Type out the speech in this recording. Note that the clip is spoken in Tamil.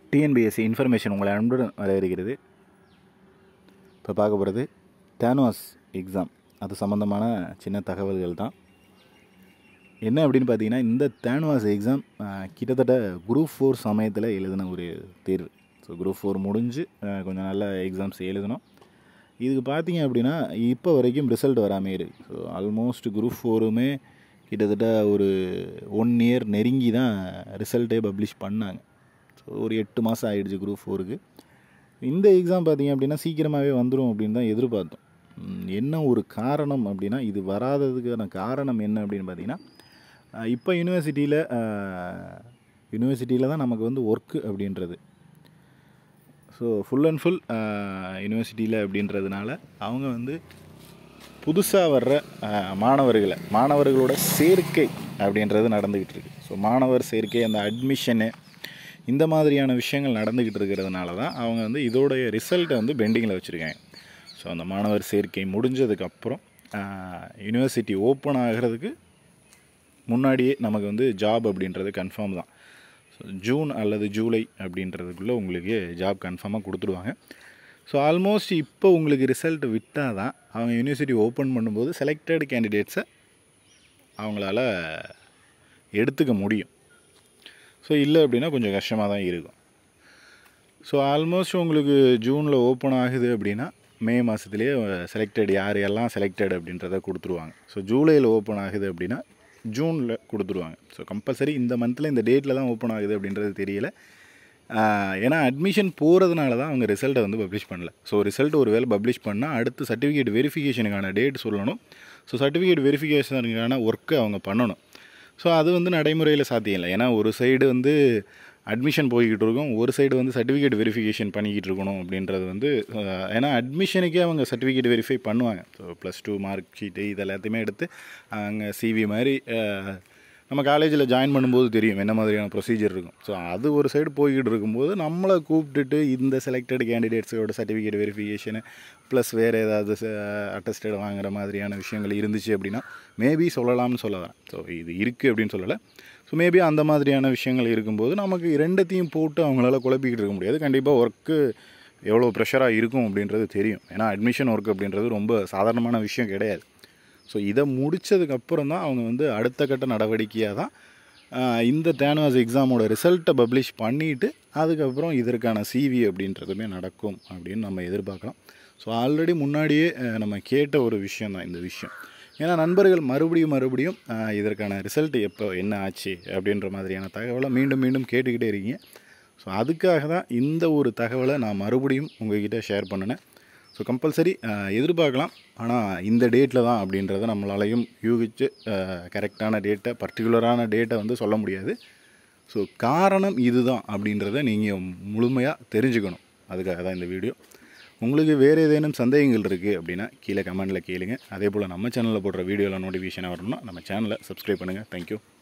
டிஎன்பிஎஸ்சி இன்ஃபர்மேஷன் உங்களை அன்புடன் வரவேற்கிறது இப்போ பார்க்க போகிறது டேனுவாஸ் எக்ஸாம் அது சம்மந்தமான சின்ன தகவல்கள் தான் என்ன அப்படின்னு பார்த்தீங்கன்னா இந்த தேனுவாஸ் எக்ஸாம் கிட்டத்தட்ட குரூப் ஃபோர் சமயத்தில் எழுதின ஒரு தேர்வு ஸோ குரூப் ஃபோர் முடிஞ்சு அஹ், கொஞ்சம் நல்ல எக்ஸாம்ஸ் எழுதணும் இதுக்கு பார்த்தீங்க அப்படின்னா இப்போ வரைக்கும் ரிசல்ட் வராமே இருக்குது ஸோ ஆல்மோஸ்ட் குரூப் ஃபோருமே கிட்டத்தட்ட ஒரு ஒன் இயர் நெருங்கி தான் ரிசல்ட்டே பப்ளிஷ் பண்ணாங்க ஸோ ஒரு எட்டு மாதம் ஆயிடுச்சு குரூப் ஃபோருக்கு இந்த எக்ஸாம் பார்த்தீங்க அப்படின்னா சீக்கிரமாகவே வந்துடும் அப்படின்னு தான் எதிர்பார்த்தோம் ம், என்ன ஒரு காரணம் அப்படின்னா இது வராததுக்கான காரணம் என்ன அப்படின்னு பார்த்தீங்கன்னா இப்போ யூனிவர்சிட்டியில் யூனிவர்சிட்டியில் தான் நமக்கு வந்து ஒர்க்கு அப்படின்றது ஸோ ஃபுல் அண்ட் ஃபுல் யூனிவர்சிட்டியில் அப்படின்றதுனால அவங்க வந்து புதுசாக வர்ற அஹ், மாணவர்களை மாணவர்களோட சேர்க்கை அப்படின்றது நடந்துக்கிட்டு இருக்கு ஸோ மாணவர் சேர்க்கை அந்த அட்மிஷனு இந்த மாதிரியான விஷயங்கள் நடந்துக்கிட்டு இருக்கிறதுனால தான் அவங்க வந்து இதோடைய ரிசல்ட்டை வந்து பெண்டிங்கில் வச்சுருக்காங்க ஸோ அந்த மாணவர் சேர்க்கை முடிஞ்சதுக்கப்புறம் யூனிவர்சிட்டி ஓப்பன் ஆகிறதுக்கு முன்னாடியே நமக்கு வந்து ஜாப் அப்படின்றது கன்ஃபார்ம் தான் ஸோ ஜூன் அல்லது ஜூலை அப்படின்றதுக்குள்ளே உங்களுக்கு ஜாப் கன்ஃபார்மாக கொடுத்துடுவாங்க ஸோ ஆல்மோஸ்ட் இப்போ உங்களுக்கு ரிசல்ட் விட்டால் தான் அவங்க யூனிவர்சிட்டி ஓப்பன் பண்ணும்போது செலக்டட் கேண்டிடேட்ஸை அவங்களால எடுத்துக்க முடியும் ஸோ இல்லை அப்படின்னா கொஞ்சம் கஷ்டமாக தான் இருக்கும் ஸோ ஆல்மோஸ்ட் உங்களுக்கு ஜூனில் ஓப்பன் ஆகுது அப்படின்னா மே மாதத்துலேயே செலக்டட் யார் எல்லாம் செலக்டட் அப்படின்றத கொடுத்துருவாங்க ஸோ ஜூலையில் ஓப்பன் ஆகுது அப்படின்னா ஜூனில் கொடுத்துருவாங்க ஸோ கம்பல்சரி இந்த மந்தில் இந்த டேட்டில் தான் ஓப்பன் ஆகுது அப்படின்றது தெரியல ஆஹ் ஏன்னா அட்மிஷன் போகிறதுனால தான் அவங்க ரிசல்ட்டை வந்து பப்ளிஷ் பண்ணல ஸோ ரிசல்ட் ஒரு வேளை பப்ளிஷ் பண்ணால் அடுத்து சர்டிஃபிகேட் வெரிஃபிகேஷனுக்கான டேட் சொல்லணும் ஸோ சர்டிஃபிகேட் வெரிஃபிகேஷனுக்கான ஒர்க்கு அவங்க பண்ணணும் ஸோ அது வந்து நடைமுறையில் சாத்தியம் இல்லை ஏன்னா ஒரு சைடு வந்து அட்மிஷன் போய்கிட்டு இருக்கும் ஒரு சைடு வந்து சர்டிஃபிகேட் வெரிஃபிகேஷன் பண்ணிக்கிட்டு இருக்கணும் அப்படின்றது வந்து அஹ், ஏன்னா அட்மிஷனுக்கே அவங்க சர்டிஃபிகேட் வெரிஃபை பண்ணுவாங்க so plus two mark sheet இது எல்லாத்தையுமே எடுத்து அங்கே சிவி மாதிரி அஹ், நம்ம காலேஜில் ஜாயின் பண்ணும்போது தெரியும் என்ன மாதிரியான ப்ரொசீஜர் இருக்கும் ஸோ அது ஒரு சைடு போய்கிட்டு இருக்கும்போது நம்மளை கூப்பிட்டுட்டு இந்த செலக்டட் கேண்டிடேட்ஸோட சர்டிஃபிகேட் வெரிஃபிகேஷனு ப்ளஸ் வேறு ஏதாவது அட்டஸ்டட் வாங்குற மாதிரியான விஷயங்கள் இருந்துச்சு அப்படின்னா மேபி சொல்லலாம்னு சொல்ல வரேன் ஸோ இது இருக்குது அப்படின்னு சொல்லலை ஸோ மேபி அந்த மாதிரியான விஷயங்கள் இருக்கும்போது நமக்கு ரெண்டத்தையும் போட்டு அவங்களால குழப்பிக்கிட்டு இருக்க முடியாது கண்டிப்பாக ஒர்க்கு எவ்வளோ ப்ரெஷராக இருக்கும் அப்படின்றது தெரியும் ஏன்னா அட்மிஷன் ஒர்க் அப்படின்றது ரொம்ப சாதாரணமான விஷயம் கிடையாது ஸோ இதை முடித்ததுக்கப்புறம் தான் அவங்க வந்து அடுத்த கட்ட நடவடிக்கையாக தான் ஆஹ், இந்த தேனுவாஸ் எக்ஸாமோட ரிசல்ட்டை பப்ளிஷ் பண்ணிவிட்டு அதுக்கப்புறம் இதற்கான சிவி அப்படின்றதுமே நடக்கும் அப்படின்னு நம்ம எதிர்பார்க்கலாம் ஸோ ஆல்ரெடி முன்னாடியே ஆஹ், நம்ம கேட்ட ஒரு விஷயம் தான் இந்த விஷயம் ஏன்னா நண்பர்கள் மறுபடியும் மறுபடியும் ஆஹ், இதற்கான ரிசல்ட் எப்போ என்ன ஆச்சு அப்படின்ற மாதிரியான தகவலை மீண்டும் மீண்டும் கேட்டுக்கிட்டே இருக்கீங்க ஸோ அதுக்காக தான் இந்த ஒரு தகவலை நான் மறுபடியும் உங்ககிட்ட ஷேர் பண்ணினேன் ஸோ கம்பல்சரி எதிர்பார்க்கலாம் ஆனால் இந்த டேட்டில் தான் அப்படின்றத நம்மளாலையும் யூகித்து கரெக்டான டேட்டை பர்டிகுலரான டேட்டை வந்து சொல்ல முடியாது ஸோ காரணம் இதுதான் அப்படின்றத நீங்கள் முழுமையாக தெரிஞ்சுக்கணும் அதுக்காக தான் இந்த வீடியோ உங்களுக்கு வேறு ஏதேனும் சந்தேகங்கள் இருக்குது அப்படின்னா கீழே கமெண்டில் கேளுங்க அதே போல் நம்ம சேனலில் போடுற வீடியோவில் நோட்டிஃபிகேஷனாக வரணும்னா நம்ம சேனலை சப்ஸ்கிரைப் பண்ணுங்கள் தேங்க்யூ